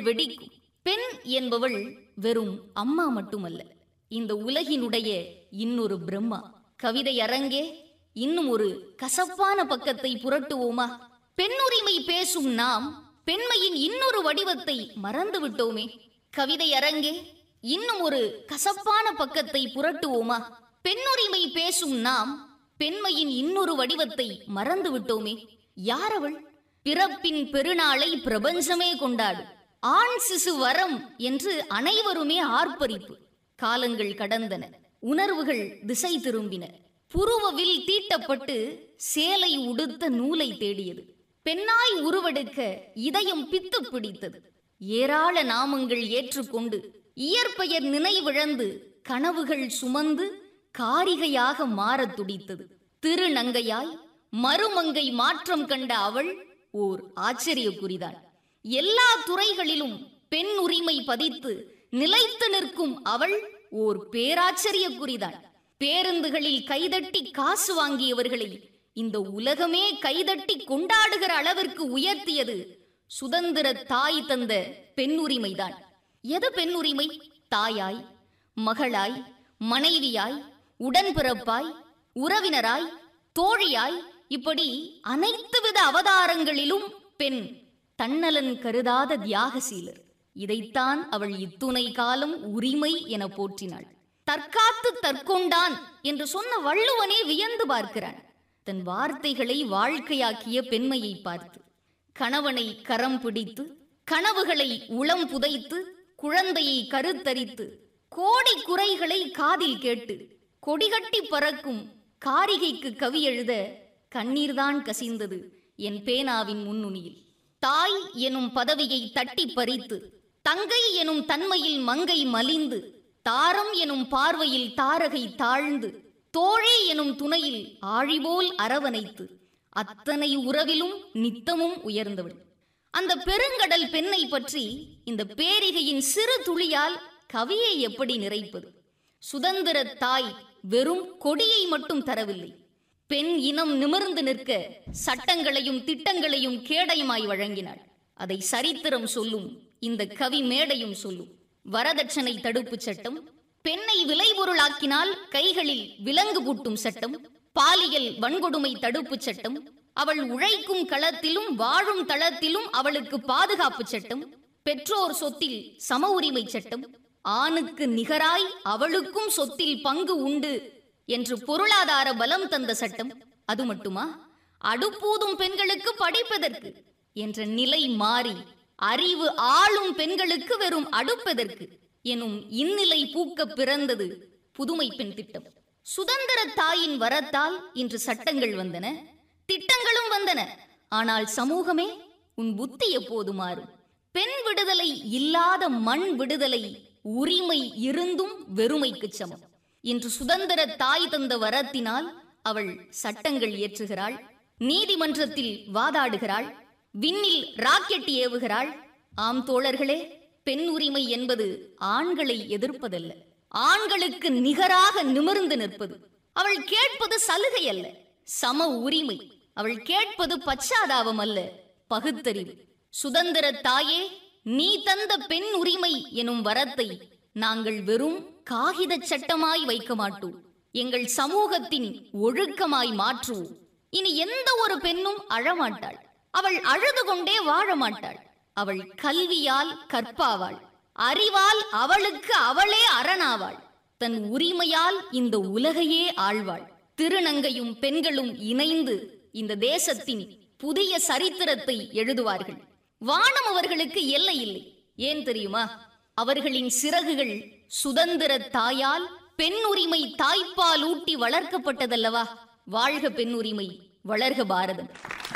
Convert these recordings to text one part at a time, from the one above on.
வெடிக்கும் பெண் என்பவள் வெறும் அம்மா மட்டுமல்ல இந்த உலகினுடைய இன்னொரு பிரம்மா கவிதை அரங்கே இன்னும் ஒரு கசப்பான பக்கத்தை புரட்டுவோமா பெண்ணுரிமை பேசும் நாம் பெண்மையின் இன்னொரு வடிவத்தை மறந்து விட்டோமே கவிதை அரங்கே இன்னும் ஒரு கசப்பான பக்கத்தை புரட்டுவோமா பெண்ணுரிமை பேசும் நாம் பெண்மையின் இன்னொரு வடிவத்தை மறந்து விட்டோமே யார் அவள் பிறப்பின் பெருநாளை பிரபஞ்சமே கொண்டாடு ஆண் சிசு வரம் என்று அனைவருமே ஆர்ப்பரிப்பு காலங்கள் கடந்தன உணர்வுகள் திசை திரும்பின புருவவில் தீட்டப்பட்டு சேலை உடுத்த நூலை தேடியது பெண்ணாய் உருவெடுக்க இதயம் பித்து பிடித்தது ஏராள நாமங்கள் ஏற்றுக்கொண்டு இயற்பெயர் நினைவிழந்து கனவுகள் சுமந்து காரிகையாக மாறத் துடித்தது திருநங்கையாய் மறுமங்கை மாற்றம் கண்ட அவள் ஓர் ஆச்சரிய குறிதான் எல்லா துறைகளிலும் பெண் உரிமை பதித்து நிலைத்து நிற்கும் அவள் ஓர் பேராச்சரிய குறிதான் பேருந்துகளில் கைதட்டி காசு வாங்கியவர்களை இந்த உலகமே கைதட்டி கொண்டாடுகிற அளவிற்கு உயர்த்தியது சுதந்திர தாய் தந்த பெண் உரிமைதான் எது பெண் உரிமை தாயாய் மகளாய் மனைவியாய் உடன்பிறப்பாய் உறவினராய் தோழியாய் இப்படி அனைத்து வித அவதாரங்களிலும் பெண் தன்னலன் கருதாத தியாகசீலர் இதைத்தான் அவள் இத்துணை காலம் உரிமை என போற்றினாள் தற்காத்து தற்கொண்டான் என்று சொன்ன வள்ளுவனே வியந்து பார்க்கிறான் தன் வார்த்தைகளை வாழ்க்கையாக்கிய பெண்மையை பார்த்து கணவனை கரம் பிடித்து கனவுகளை உளம் புதைத்து குழந்தையை கருத்தரித்து கோடி குறைகளை காதில் கேட்டு கொடிகட்டி பறக்கும் காரிகைக்கு கவி எழுத கண்ணீர்தான் கசிந்தது என் பேனாவின் முன்னுனியில் தாய் எனும் பதவியை தட்டி பறித்து தங்கை எனும் தன்மையில் மங்கை மலிந்து தாரம் எனும் பார்வையில் தாரகை தாழ்ந்து தோழி எனும் துணையில் ஆழிபோல் அரவணைத்து அத்தனை உறவிலும் நித்தமும் உயர்ந்தவள் அந்த பெருங்கடல் பெண்ணை பற்றி இந்த பேரிகையின் சிறு துளியால் கவியை எப்படி நிறைப்பது சுதந்திர தாய் வெறும் கொடியை மட்டும் தரவில்லை பெண் இனம் நிமிர்ந்து நிற்க சட்டங்களையும் திட்டங்களையும் கேடயமாய் வழங்கினாள் அதை சரித்திரம் சொல்லும் இந்த கவி மேடையும் சொல்லும் வரதட்சணை தடுப்புச் சட்டம் பெண்ணை விளைபொருளாக்கினால் கைகளில் விலங்கு பூட்டும் சட்டம் பாலியல் வன்கொடுமை தடுப்புச் சட்டம் அவள் உழைக்கும் களத்திலும் வாழும் தளத்திலும் அவளுக்கு பாதுகாப்பு சட்டம் பெற்றோர் சொத்தில் சம உரிமை சட்டம் ஆணுக்கு நிகராய் அவளுக்கும் சொத்தில் பங்கு உண்டு என்று பொருளாதார பலம் தந்த சட்டம் அது மட்டுமா அடுப்பூதும் பெண்களுக்கு படிப்பதற்கு என்ற நிலை மாறி அறிவு ஆளும் பெண்களுக்கு வெறும் அடுப்பதற்கு எனும் இந்நிலை பூக்க பிறந்தது புதுமை பெண் திட்டம் சுதந்திர தாயின் வரத்தால் இன்று சட்டங்கள் வந்தன திட்டங்களும் வந்தன ஆனால் சமூகமே உன் புத்தி எப்போது மாறும் பெண் விடுதலை இல்லாத மண் விடுதலை உரிமை இருந்தும் வெறுமைக்கு சமம் இன்று சுதந்திர தாய் தந்த வரத்தினால் அவள் சட்டங்கள் இயற்றுகிறாள் நீதிமன்றத்தில் வாதாடுகிறாள் விண்ணில் ராக்கெட் ஏவுகிறாள் ஆம் தோழர்களே பெண் உரிமை என்பது ஆண்களை எதிர்ப்பதல்ல ஆண்களுக்கு நிகராக நிமிர்ந்து நிற்பது அவள் கேட்பது சலுகை அல்ல சம உரிமை அவள் கேட்பது பச்சாதாபம் அல்ல பகுத்தறிவு சுதந்திர தாயே நீ தந்த பெண் உரிமை எனும் வரத்தை நாங்கள் வெறும் காகித சட்டமாய் வைக்க மாட்டோம் எங்கள் சமூகத்தின் ஒழுக்கமாய் மாற்றுவோம் இனி எந்த ஒரு பெண்ணும் அழமாட்டாள் அவள் அழுது கொண்டே வாழ மாட்டாள் அவள் கல்வியால் கற்பாவாள் அறிவால் அவளுக்கு அவளே அரணாவாள் தன் உரிமையால் இந்த உலகையே ஆழ்வாள் திருநங்கையும் பெண்களும் இணைந்து இந்த தேசத்தின் புதிய சரித்திரத்தை எழுதுவார்கள் வானம் அவர்களுக்கு எல்லை இல்லை ஏன் தெரியுமா அவர்களின் சிறகுகள் சுதந்திர தாயால் பெண் உரிமை தாய்ப்பால் ஊட்டி வளர்க்கப்பட்டதல்லவா வாழ்க பெண் உரிமை வளர்க பாரதம்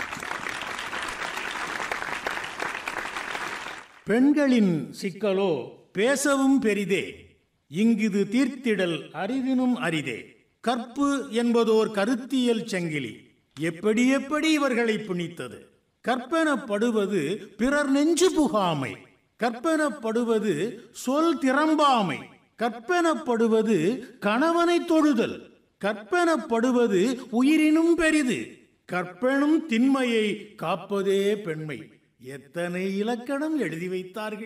பெண்களின் சிக்கலோ பேசவும் பெரிதே இங்கிது தீர்த்திடல் அறிவினும் அரிதே கற்பு என்பதோர் கருத்தியல் சங்கிலி எப்படி எப்படி இவர்களை புனித்தது கற்பனப்படுவது பிறர் நெஞ்சு புகாமை கற்பனப்படுவது சொல் திறம்பாமை கற்பனப்படுவது கணவனை தொழுதல் கற்பனப்படுவது உயிரினும் பெரிது கற்பனும் திண்மையை காப்பதே பெண்மை எத்தனை இலக்கணம் எழுதி வைத்தார்கள்